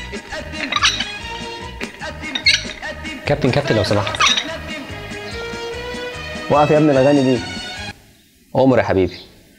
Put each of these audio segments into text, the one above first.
كابتن كابتن لو سمحت وقف يا ابني الاغاني دي عمر يا حبيبي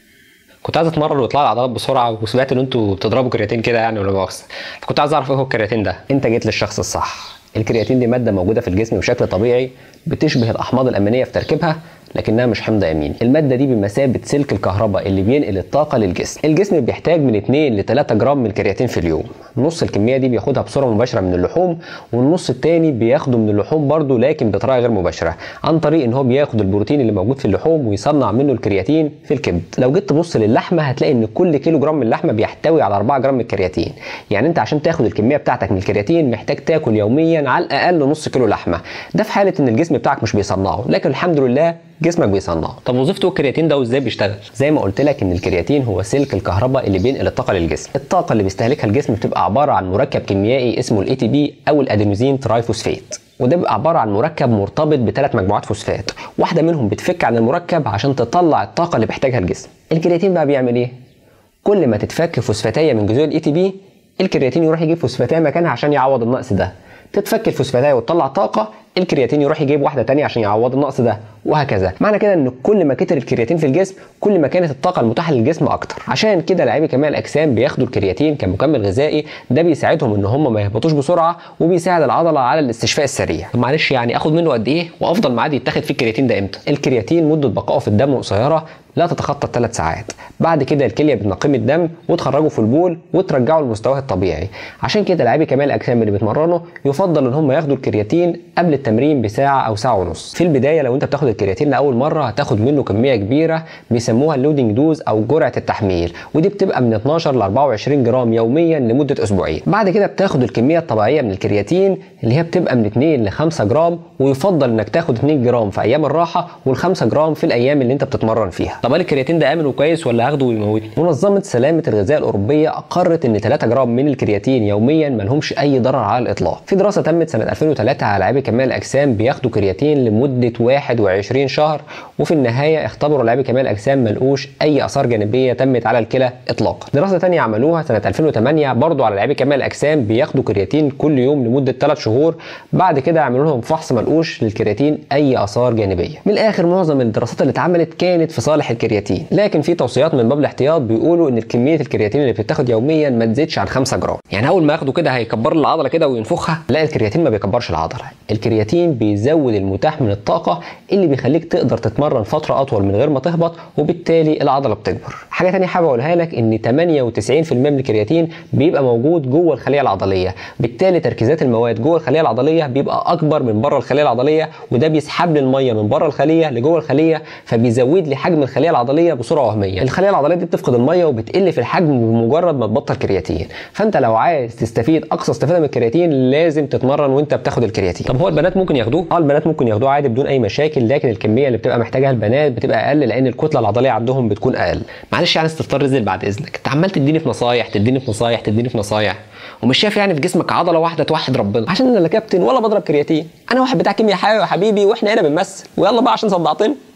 كنت عايز اتمرن واطلع العضلات بسرعه وسمعت ان انتوا بتضربوا كرياتين كده يعني ولا مؤاخذه فكنت عايز اعرف ايه هو الكرياتين ده انت جيت للشخص الصح الكرياتين دي ماده موجوده في الجسم بشكل طبيعي بتشبه الاحماض الامينيه في تركيبها لكنها مش حمض امين الماده دي بمثابه سلك الكهرباء اللي بينقل الطاقه للجسم الجسم بيحتاج من 2 ل 3 جرام من الكرياتين في اليوم نص الكميه دي بياخدها بصوره مباشره من اللحوم والنص التاني بياخده من اللحوم برضه لكن بطريقه غير مباشره عن طريق ان هو بياخد البروتين اللي موجود في اللحوم ويصنع منه الكرياتين في الكبد لو جيت تبص للحمه هتلاقي ان كل كيلو جرام من اللحمه بيحتوي على 4 جرام من الكرياتين يعني انت عشان تاخد الكميه بتاعتك من الكرياتين محتاج تاكل يوميا على الاقل نص كيلو لحمه ده في حاله ان الجسم بتاعك مش بيصنعه لكن الحمد لله جسمك بيصنعه طب وظيفته الكرياتين ده وازاي بيشتغل زي ما قلت لك ان الكرياتين هو سلك الكهرباء اللي بينقل الطاقه للجسم الطاقه اللي بيستهلكها الجسم بتبقى عباره عن مركب كيميائي اسمه الاي تي بي او الادينوزين ترايفوسفات وده بيبقى عباره عن مركب مرتبط بثلاث مجموعات فوسفات واحده منهم بتفك عن المركب عشان تطلع الطاقه اللي بيحتاجها الجسم الكرياتين بقى بيعمل ايه كل ما تتفك فوسفاتيه من جذور الاي تي بي الكرياتين يروح يجيب فوسفاتيه مكانها عشان يعوض النقص ده تتفك الفوسفاتيه وتطلع طاقه الكرياتين يروح يجيب واحده تانية عشان يعوض النقص ده وهكذا معنى كده ان كل ما كتر الكرياتين في الجسم كل ما كانت الطاقه المتاحه للجسم اكتر عشان كده لاعبي كمال الاجسام بياخدوا الكرياتين كمكمل غذائي ده بيساعدهم ان هم ما يهبطوش بسرعه وبيساعد العضله على الاستشفاء السريع طب معلش يعني اخد منه قد ايه وافضل ميعاد يتاخد فيه الكرياتين ده امتى الكرياتين مده بقائه في الدم قصيره لا تتخطى الثلاث ساعات بعد كده الكليه بتنقم الدم وتخرجه في البول وترجعه لمستواه الطبيعي عشان كده لاعبي كمال الاجسام اللي بيتمرنوا يفضل ان هم ياخدوا الكرياتين قبل التمرين بساعه او ساعه ونص في البدايه لو انت بتاخد الكرياتين لاول مره هتاخد منه كميه كبيره بيسموها اللودنج دوز او جرعه التحميل ودي بتبقى من 12 ل 24 جرام يوميا لمده اسبوعين بعد كده بتاخد الكميه الطبيعيه من الكرياتين اللي هي بتبقى من 2 ل 5 جرام ويفضل انك تاخد 2 جرام في ايام الراحه وال5 جرام في الايام اللي انت بتتمرن فيها طب هل الكرياتين ده امن وكويس ولا هاخده ويموتني منظمه سلامه الغذاء الاوروبيه اقرت ان 3 جرام من الكرياتين يوميا ما لهمش اي ضرر على الاطلاق في دراسه تمت سنه 2003 على لاعبي كمال الاجسام بياخدوا كرياتين لمده 21 شهر وفي النهايه اختبروا لاعبي كمال الاجسام ما لقوش اي اثار جانبيه تمت على الكلى اطلاقا دراسه ثانيه عملوها سنه 2008 برضو على لاعبي كمال الاجسام بياخدوا كرياتين كل يوم لمده 3 شهور بعد كده عملوا لهم فحص ما لقوش للكرياتين اي اثار جانبيه من الاخر معظم الدراسات اللي اتعملت كانت في صالح الكرياتين لكن في توصيات من باب الاحتياط بيقولوا ان كميه الكرياتين اللي بتتاخد يوميا ما تزيدش عن 5 جرام يعني اول ما اخده كده هيكبر لي العضله كده وينفخها لا الكرياتين ما بيكبرش العضله الكرياتين بيزود المتاح من الطاقه اللي بيخليك تقدر تتمرن فتره اطول من غير ما تهبط وبالتالي العضله بتكبر حاجه ثانيه حابب اقولها لك ان 98% من الكرياتين بيبقى موجود جوه الخليه العضليه بالتالي تركيزات المواد جوه الخليه العضليه بيبقى اكبر من بره الخليه العضليه وده بيسحب لي الميه من بره الخليه لجوه الخليه فبيزود لي حجم الخليه العضليه بصوره وهميه الخليه العضليه دي بتفقد الميه وبتقل في الحجم بمجرد ما تبطل كرياتين فانت لو عايز تستفيد اقصى استفاده من الكرياتين لازم تتمرن وانت بتاخد الكرياتين طب هو البنات ممكن ياخدوه اه البنات ممكن ياخدوه عادي بدون اي مشاكل لكن الكميه اللي بتبقى محتاجها البنات بتبقى اقل لان الكتله العضليه عندهم بتكون اقل معلش يعني استفطار رزق بعد اذنك انت عمال تديني في نصايح تديني في نصايح تديني في نصايح ومش شايف يعني في جسمك عضله واحده توحد ربنا عشان انا لا كابتن ولا بضرب كرياتين انا واحد بتاع كيمياء حيوي يا حبيبي واحنا هنا بنمثل ويلا بقى عشان صدعتني